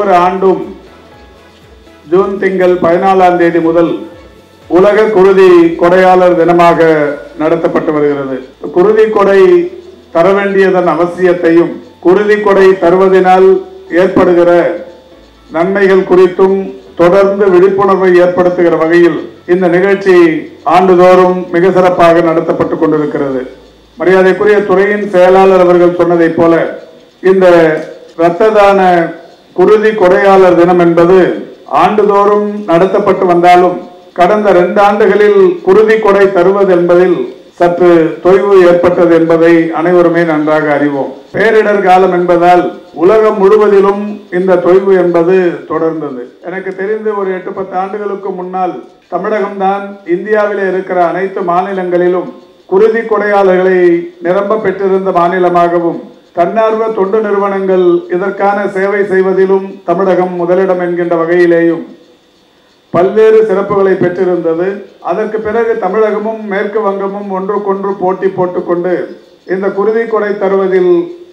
ஒவ்வொரு ஆண்டும் ஜூன் திங்கள் பதினாலாம் தேதி முதல் உலக குருதி கொடையாளர் தினமாக நடத்தப்பட்டு வருகிறது குருதி கொடை தர வேண்டியதன் அவசியத்தையும் குருதி கொடை தருவதனால் ஏற்படுகிற நன்மைகள் குறித்தும் தொடர்ந்து விழிப்புணர்வை ஏற்படுத்துகிற வகையில் இந்த நிகழ்ச்சி ஆண்டுதோறும் மிக சிறப்பாக நடத்தப்பட்டு கொண்டிருக்கிறது மரியாதைக்குரிய துறையின் செயலாளர் அவர்கள் சொன்னதைப் போல இந்த இரத்த தான குருதி கொடையாளர் தினம் என்பது ஆண்டுதோறும் நடத்தப்பட்டு வந்தாலும் கடந்த ரெண்டு ஆண்டுகளில் குருதி கொடை தருவது என்பதில் சற்று தொய்வு ஏற்பட்டது என்பதை அனைவருமே நன்றாக அறிவோம் பேரிடர் காலம் என்பதால் உலகம் முழுவதிலும் இந்த தொய்வு என்பது தொடர்ந்தது எனக்கு தெரிந்து ஒரு எட்டு பத்து ஆண்டுகளுக்கு முன்னால் தமிழகம்தான் இந்தியாவிலே இருக்கிற அனைத்து மாநிலங்களிலும் குருதி கொடையாளர்களை நிரம்ப பெற்றிருந்த மாநிலமாகவும் தன்னார்வ தொண்டு நிறுவனங்கள் இதற்கான சேவை செய்வதிலும் தமிழகம் முதலிடம் என்கின்ற வகையிலேயும் பல்வேறு சிறப்புகளை பெற்றிருந்தது அதற்கு பிறகு தமிழகமும் மேற்கு வங்கமும் ஒன்றுக்கொன்று போட்டி போட்டுக்கொண்டு இந்த குருதி கொடை தருவதில்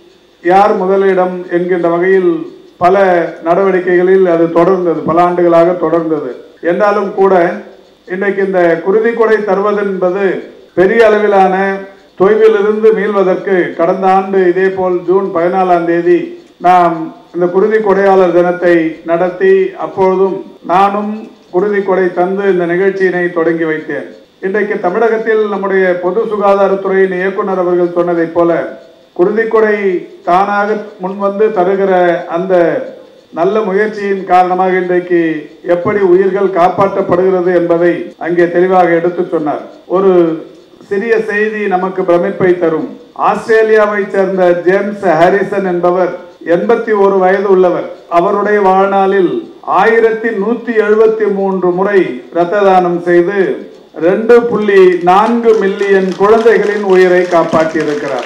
யார் முதலிடம் என்கின்ற வகையில் பல நடவடிக்கைகளில் அது தொடர்ந்தது பல ஆண்டுகளாக தொடர்ந்தது என்றாலும் கூட இன்றைக்கு இந்த குருதி கொடை தருவது என்பது பெரிய அளவிலான தொய்விலிருந்து மீள்வதற்கு கடந்த ஆண்டு இதேபோல் ஜூன் பதினாலாம் தேதி நாம் இந்த குருதி கொடையாளர் தினத்தை நடத்தி அப்பொழுதும் நானும் குருதி கொடை தந்து இந்த நிகழ்ச்சியினை தொடங்கி வைத்தேன் இன்றைக்கு தமிழகத்தில் நம்முடைய பொது சுகாதாரத்துறையின் இயக்குனர் அவர்கள் சொன்னதைப் போல குருதி கொடை தானாக முன்வந்து தருகிற அந்த நல்ல முயற்சியின் காரணமாக இன்றைக்கு எப்படி உயிர்கள் காப்பாற்றப்படுகிறது என்பதை அங்கே தெளிவாக எடுத்து சொன்னார் ஒரு சிறிய செய்தி நமக்கு பிரமிப்பை தரும் ஆஸ்திரேலியாவை சேர்ந்த ஜேம்ஸ் ஹாரிசன் என்பவர் எண்பத்தி ஒரு வயது உள்ளவர் அவருடைய வாழ்நாளில் ஆயிரத்தி நூத்தி எழுபத்தி மூன்று முறை இரத்த தானம் செய்து ரெண்டு புள்ளி நான்கு மில்லியன் குழந்தைகளின் உயிரை காப்பாற்றியிருக்கிறார்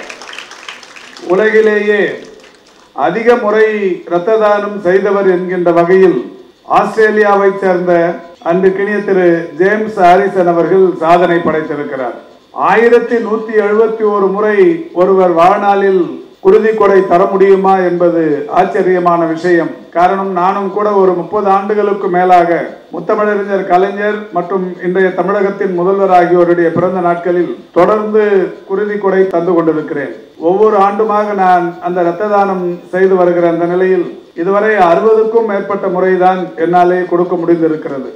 உலகிலேயே அதிக முறை இரத்த தானம் செய்தவர் என்கின்ற வகையில் ஆஸ்திரேலியாவை சேர்ந்த அன்றுக்கினிய திரு ஜேம்ஸ் ஹாரிசன் அவர்கள் சாதனை படைத்திருக்கிறார் ஆயிரத்தி நூத்தி எழுபத்தி ஒரு முறை ஒருவர் வாழ்நாளில் குருதி கொடை தர முடியுமா என்பது ஆச்சரியமான விஷயம் காரணம் நானும் கூட ஒரு முப்பது ஆண்டுகளுக்கு மேலாக முத்தமிழறிஞர் கலைஞர் மற்றும் இன்றைய தமிழகத்தின் முதல்வர் ஆகியோருடைய பிறந்த நாட்களில் தொடர்ந்து குருதி கொடை தந்து கொண்டிருக்கிறேன் ஒவ்வொரு ஆண்டுமாக நான் அந்த இரத்த தானம் செய்து வருகிற அந்த நிலையில் இதுவரை அறுபதுக்கும் மேற்பட்ட முறைதான் என்னாலே கொடுக்க முடிந்திருக்கிறது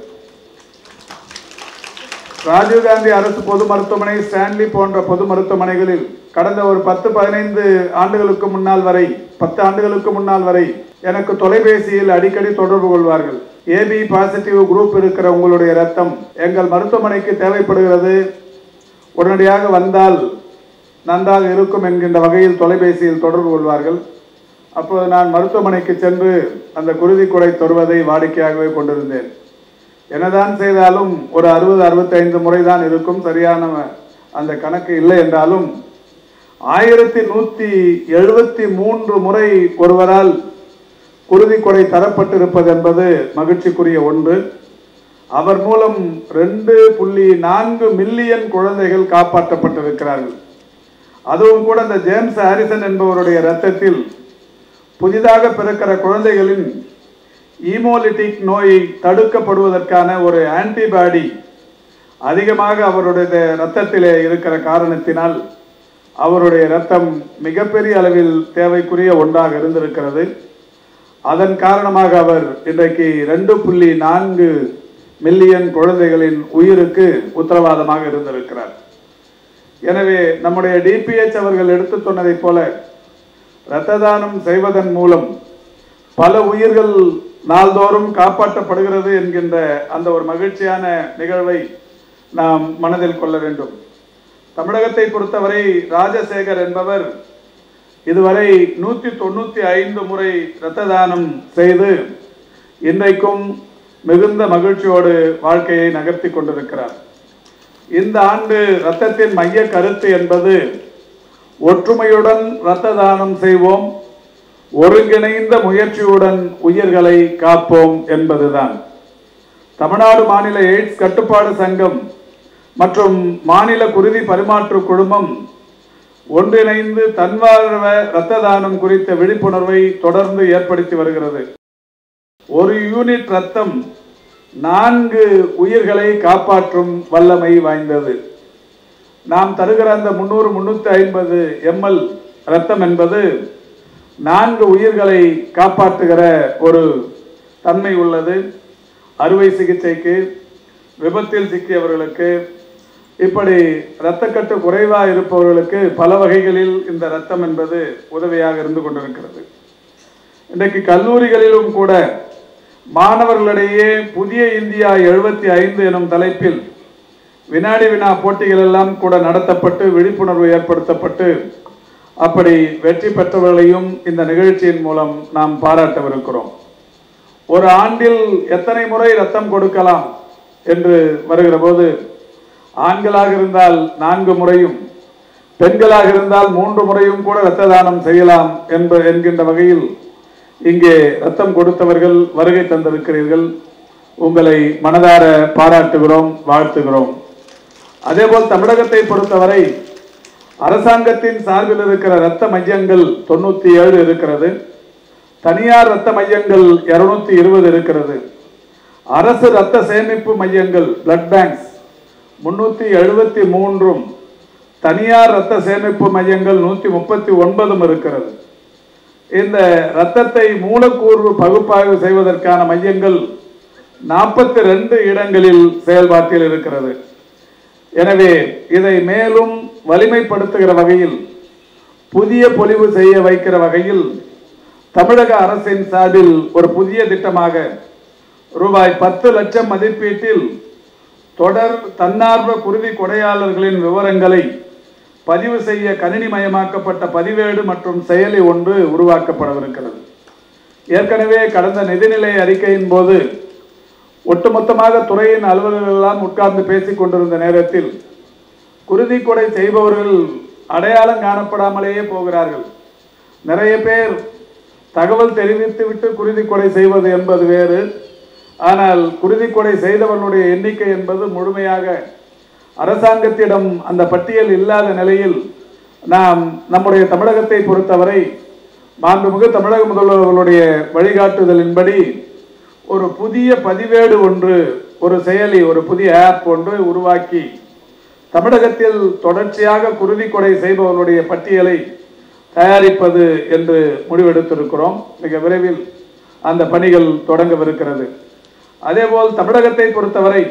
ராஜீவ்காந்தி அரசு பொது மருத்துவமனை ஸ்டான்லி போன்ற பொது மருத்துவமனைகளில் கடந்த ஒரு பத்து பதினைந்து ஆண்டுகளுக்கு முன்னால் வரை பத்து ஆண்டுகளுக்கு முன்னால் வரை எனக்கு தொலைபேசியில் அடிக்கடி தொடர்பு கொள்வார்கள் ஏபி பாசிட்டிவ் குரூப் இருக்கிற உங்களுடைய ரத்தம் எங்கள் மருத்துவமனைக்கு தேவைப்படுகிறது உடனடியாக வந்தால் நன்றாக இருக்கும் என்கின்ற வகையில் தொலைபேசியில் தொடர்பு கொள்வார்கள் அப்போது நான் மருத்துவமனைக்கு சென்று அந்த குருதி கொடை தருவதை வாடிக்கையாகவே கொண்டிருந்தேன் என்னதான் செய்தாலும் ஒரு அறுபது அறுபத்தைந்து முறை தான் இருக்கும் சரியான அந்த கணக்கு இல்லை என்றாலும் ஆயிரத்தி நூத்தி எழுபத்தி மூன்று முறை ஒருவரால் குருதி கொடை தரப்பட்டிருப்பது என்பது மகிழ்ச்சிக்குரிய ஒன்று அவர் மூலம் ரெண்டு புள்ளி நான்கு மில்லியன் குழந்தைகள் காப்பாற்றப்பட்டிருக்கிறார்கள் அதுவும் கூட இந்த ஜேம்ஸ் ஹாரிசன் என்பவருடைய இரத்தத்தில் புதிதாக பிறக்கிற குழந்தைகளின் ஈமோலிட்டிக் நோய் தடுக்கப்படுவதற்கான ஒரு ஆன்டிபாடி அதிகமாக அவருடைய இரத்தத்திலே இருக்கிற காரணத்தினால் அவருடைய இரத்தம் மிகப்பெரிய அளவில் தேவைக்குரிய ஒன்றாக இருந்திருக்கிறது அதன் காரணமாக அவர் இன்றைக்கு ரெண்டு புள்ளி நான்கு மில்லியன் குழந்தைகளின் உயிருக்கு உத்தரவாதமாக இருந்திருக்கிறார் எனவே நம்முடைய டிபிஎச் அவர்கள் எடுத்து சொன்னதைப் போல இரத்த தானம் செய்வதன் மூலம் பல உயிர்கள் நாள்தோறும் காப்பாற்றப்படுகிறது என்கின்ற அந்த ஒரு மகிழ்ச்சியான நிகழ்வை நாம் மனதில் கொள்ள வேண்டும் தமிழகத்தை பொறுத்தவரை ராஜசேகர் என்பவர் இதுவரை நூத்தி தொண்ணூத்தி ஐந்து முறை இரத்த தானம் செய்து இன்றைக்கும் மிகுந்த மகிழ்ச்சியோடு வாழ்க்கையை நகர்த்தி கொண்டிருக்கிறார் இந்த ஆண்டு இரத்தத்தின் மைய கருத்து என்பது ஒற்றுமையுடன் இரத்த தானம் செய்வோம் ஒருங்கிணைந்த முயற்சியுடன் உயிர்களை காப்போம் என்பதுதான் தமிழ்நாடு மாநில எய்ட்ஸ் கட்டுப்பாடு சங்கம் மற்றும் மாநில குருதி பரிமாற்று குழுமம் ஒன்றிணைந்து தன்வாழ்வ இரத்த தானம் குறித்த விழிப்புணர்வை தொடர்ந்து ஏற்படுத்தி வருகிறது ஒரு யூனிட் ரத்தம் நான்கு உயிர்களை காப்பாற்றும் வல்லமை வாய்ந்தது நாம் தருகிற அந்த முன்னூறு முன்னூத்தி ஐம்பது எம்எல் ரத்தம் என்பது நான்கு உயிர்களை காப்பாற்றுகிற ஒரு தன்மை உள்ளது அறுவை சிகிச்சைக்கு விபத்தில் சிக்கியவர்களுக்கு இப்படி இரத்தக்கட்டு குறைவாக இருப்பவர்களுக்கு பல வகைகளில் இந்த ரத்தம் என்பது உதவியாக இருந்து கொண்டிருக்கிறது இன்றைக்கு கல்லூரிகளிலும் கூட மாணவர்களிடையே புதிய இந்தியா எழுபத்தி ஐந்து எனும் தலைப்பில் வினாடி வினா போட்டிகள் எல்லாம் கூட நடத்தப்பட்டு விழிப்புணர்வு ஏற்படுத்தப்பட்டு அப்படி வெற்றி பெற்றவர்களையும் இந்த நிகழ்ச்சியின் மூலம் நாம் பாராட்டவிருக்கிறோம் ஒரு ஆண்டில் எத்தனை முறை ரத்தம் கொடுக்கலாம் என்று வருகிற போது ஆண்களாக இருந்தால் நான்கு முறையும் பெண்களாக இருந்தால் மூன்று முறையும் கூட இரத்த தானம் செய்யலாம் என்ப என்கின்ற வகையில் இங்கே ரத்தம் கொடுத்தவர்கள் வருகை தந்திருக்கிறீர்கள் உங்களை மனதார பாராட்டுகிறோம் வாழ்த்துகிறோம் அதேபோல் தமிழகத்தை பொறுத்தவரை அரசாங்கத்தின் சார்பில் இருக்கிற இரத்த மையங்கள் தொண்ணூத்தி ஏழு இருக்கிறது தனியார் இரத்த மையங்கள் இருநூத்தி இருபது இருக்கிறது அரசு இரத்த சேமிப்பு மையங்கள் பிளட் பேங்க்ஸ் முன்னூத்தி எழுபத்தி மூன்றும் தனியார் இரத்த சேமிப்பு மையங்கள் நூத்தி முப்பத்தி ஒன்பதும் இருக்கிறது இந்த இரத்தத்தை மூலக்கூறு பகுப்பாய்வு செய்வதற்கான மையங்கள் நாற்பத்தி ரெண்டு இடங்களில் செயல்பாட்டில் இருக்கிறது எனவே இதை மேலும் வலிமைப்படுத்துகிற வகையில் புதிய பொலிவு செய்ய வைக்கிற வகையில் தமிழக அரசின் சார்பில் ஒரு புதிய திட்டமாக ரூபாய் பத்து லட்சம் மதிப்பீட்டில் தொடர் தன்னார்வ குருதி கொடையாளர்களின் விவரங்களை பதிவு செய்ய கணினிமயமாக்கப்பட்ட பதிவேடு மற்றும் செயலி ஒன்று உருவாக்கப்படவிருக்கிறது ஏற்கனவே கடந்த நிதிநிலை அறிக்கையின் போது ஒட்டுமொத்தமாக துறையின் அலுவலர்கள் எல்லாம் உட்கார்ந்து பேசிக் கொண்டிருந்த நேரத்தில் குருதி கொடை செய்பவர்கள் அடையாளம் காணப்படாமலேயே போகிறார்கள் நிறைய பேர் தகவல் தெரிவித்துவிட்டு குருதி கொடை செய்வது என்பது வேறு ஆனால் குருதி கொடை செய்தவர்களுடைய எண்ணிக்கை என்பது முழுமையாக அரசாங்கத்திடம் அந்த பட்டியல் இல்லாத நிலையில் நாம் நம்முடைய தமிழகத்தை பொறுத்தவரை மாண்புமிகு தமிழக முதல்வர்களுடைய வழிகாட்டுதலின்படி ஒரு புதிய பதிவேடு ஒன்று ஒரு செயலி ஒரு புதிய ஆப் ஒன்று உருவாக்கி தமிழகத்தில் தொடர்ச்சியாக குருதி கொடை செய்பவர்களுடைய பட்டியலை தயாரிப்பது என்று முடிவெடுத்திருக்கிறோம் மிக விரைவில் அந்த பணிகள் தொடங்கவிருக்கிறது அதேபோல் தமிழகத்தை பொறுத்தவரை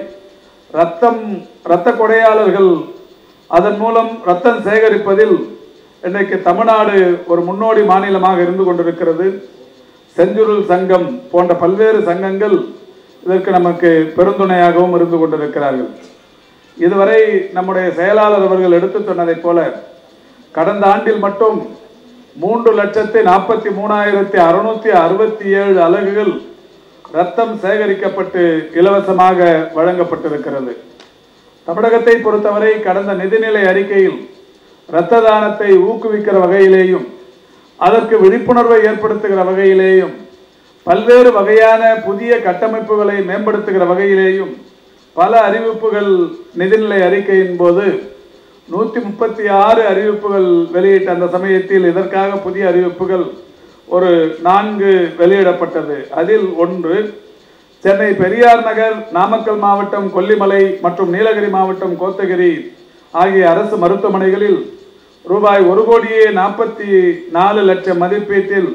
ரத்தம் இரத்த கொடையாளர்கள் அதன் மூலம் ரத்தம் சேகரிப்பதில் இன்றைக்கு தமிழ்நாடு ஒரு முன்னோடி மாநிலமாக இருந்து கொண்டிருக்கிறது செஞ்சுருள் சங்கம் போன்ற பல்வேறு சங்கங்கள் இதற்கு நமக்கு பெருந்துணையாகவும் இருந்து கொண்டிருக்கிறார்கள் இதுவரை நம்முடைய செயலாளர் அவர்கள் எடுத்து சொன்னதைப் போல கடந்த ஆண்டில் மட்டும் மூன்று லட்சத்தி நாற்பத்தி மூணாயிரத்தி அறுநூத்தி அறுபத்தி ஏழு அலகுகள் ரத்தம் சேகரிக்கப்பட்டு இலவசமாக வழங்கப்பட்டிருக்கிறது தமிழகத்தை பொறுத்தவரை கடந்த நிதிநிலை அறிக்கையில் இரத்த தானத்தை ஊக்குவிக்கிற வகையிலேயும் அதற்கு விழிப்புணர்வை ஏற்படுத்துகிற வகையிலேயும் பல்வேறு வகையான புதிய கட்டமைப்புகளை மேம்படுத்துகிற வகையிலேயும் பல அறிவிப்புகள் நிதிநிலை அறிக்கையின் போது நூற்றி முப்பத்தி ஆறு அறிவிப்புகள் வெளியிட்ட அந்த சமயத்தில் இதற்காக புதிய அறிவிப்புகள் ஒரு நான்கு வெளியிடப்பட்டது அதில் ஒன்று சென்னை பெரியார் நகர் நாமக்கல் மாவட்டம் கொல்லிமலை மற்றும் நீலகிரி மாவட்டம் கோத்தகிரி ஆகிய அரசு மருத்துவமனைகளில் ரூபாய் ஒரு கோடியே நாற்பத்தி நாலு லட்சம் மதிப்பீட்டில்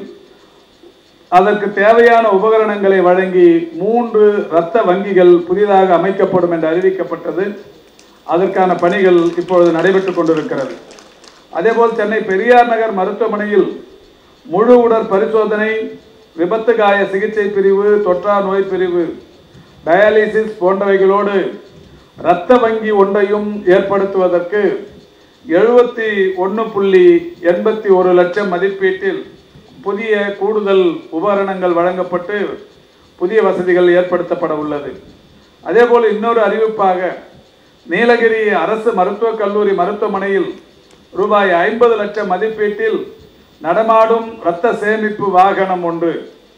அதற்கு தேவையான உபகரணங்களை வழங்கி மூன்று இரத்த வங்கிகள் புதிதாக அமைக்கப்படும் என்று அறிவிக்கப்பட்டது அதற்கான பணிகள் இப்பொழுது நடைபெற்றுக் கொண்டிருக்கிறது அதேபோல் சென்னை பெரியார் நகர் மருத்துவமனையில் முழு உடற் பரிசோதனை விபத்து காய சிகிச்சை பிரிவு தொற்றா நோய் பிரிவு டயாலிசிஸ் போன்றவைகளோடு இரத்த வங்கி ஒன்றையும் ஏற்படுத்துவதற்கு எழுபத்தி ஒன்று புள்ளி எண்பத்தி ஒரு லட்சம் மதிப்பீட்டில் புதிய கூடுதல் உபகரணங்கள் வழங்கப்பட்டு புதிய வசதிகள் ஏற்படுத்தப்பட உள்ளது அதேபோல் இன்னொரு அறிவிப்பாக நீலகிரி அரசு மருத்துவக் கல்லூரி மருத்துவமனையில் ரூபாய் ஐம்பது லட்சம் மதிப்பீட்டில் நடமாடும் இரத்த சேமிப்பு வாகனம் ஒன்று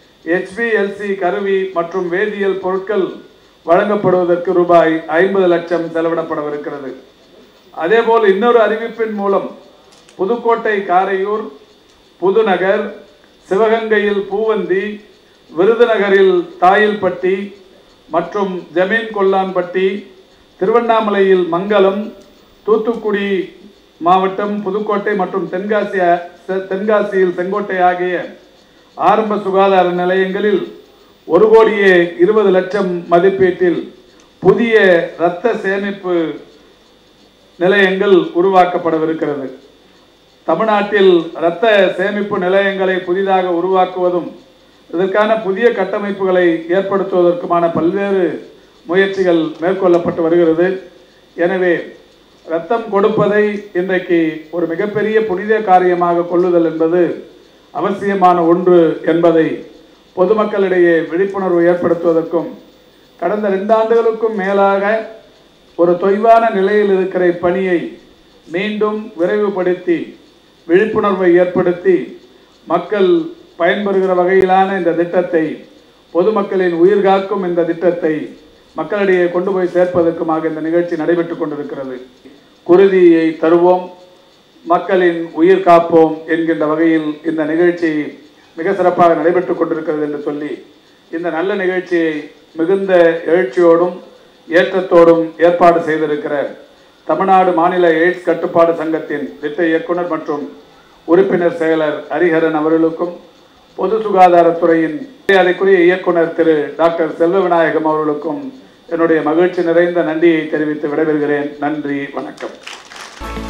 HVLC கருவி மற்றும் வேதியியல் பொருட்கள் வழங்கப்படுவதற்கு ரூபாய் ஐம்பது லட்சம் செலவிடப்படவிருக்கிறது அதேபோல் இன்னொரு அறிவிப்பின் மூலம் புதுக்கோட்டை காரையூர் புதுநகர் சிவகங்கையில் பூவந்தி விருதுநகரில் தாயில்பட்டி மற்றும் ஜமீன் கொல்லான்பட்டி திருவண்ணாமலையில் மங்கலம் தூத்துக்குடி மாவட்டம் புதுக்கோட்டை மற்றும் தென்காசி செ- தென்காசியில் செங்கோட்டை ஆகிய ஆரம்ப சுகாதார நிலையங்களில் ஒரு கோடியே இருபது லட்சம் மதிப்பீட்டில் புதிய இரத்த சேமிப்பு நிலையங்கள் உருவாக்கப்படவிருக்கிறது தமிழ்நாட்டில் இரத்த சேமிப்பு நிலையங்களை புதிதாக உருவாக்குவதும் இதற்கான புதிய கட்டமைப்புகளை ஏற்படுத்துவதற்குமான பல்வேறு முயற்சிகள் மேற்கொள்ளப்பட்டு வருகிறது எனவே இரத்தம் கொடுப்பதை இன்றைக்கு ஒரு மிகப்பெரிய புனித காரியமாக கொள்ளுதல் என்பது அவசியமான ஒன்று என்பதை பொதுமக்களிடையே விழிப்புணர்வு ஏற்படுத்துவதற்கும் கடந்த ரெண்டு ஆண்டுகளுக்கும் மேலாக ஒரு தொய்வான நிலையில் இருக்கிற இப்பணியை மீண்டும் விரைவுபடுத்தி விழிப்புணர்வை ஏற்படுத்தி மக்கள் பயன்பெறுகிற வகையிலான இந்த திட்டத்தை பொதுமக்களின் உயிர் காக்கும் இந்த திட்டத்தை மக்களிடையே கொண்டு போய் சேர்ப்பதற்குமாக இந்த நிகழ்ச்சி நடைபெற்றுக் கொண்டிருக்கிறது குருதியை தருவோம் மக்களின் உயிர் காப்போம் என்கின்ற வகையில் இந்த நிகழ்ச்சி மிக சிறப்பாக நடைபெற்றுக் கொண்டிருக்கிறது என்று சொல்லி இந்த நல்ல நிகழ்ச்சியை மிகுந்த எழுச்சியோடும் ஏற்றத்தோடும் ஏற்பாடு செய்திருக்கிற தமிழ்நாடு மாநில எய்ட்ஸ் கட்டுப்பாடு சங்கத்தின் திட்ட இயக்குனர் மற்றும் உறுப்பினர் செயலர் ஹரிஹரன் அவர்களுக்கும் பொது சுகாதாரத்துறையின் மரியாதைக்குரிய இயக்குனர் திரு டாக்டர் செல்வ விநாயகம் அவர்களுக்கும் என்னுடைய மகிழ்ச்சி நிறைந்த நன்றியை தெரிவித்து விடைபெறுகிறேன் நன்றி வணக்கம்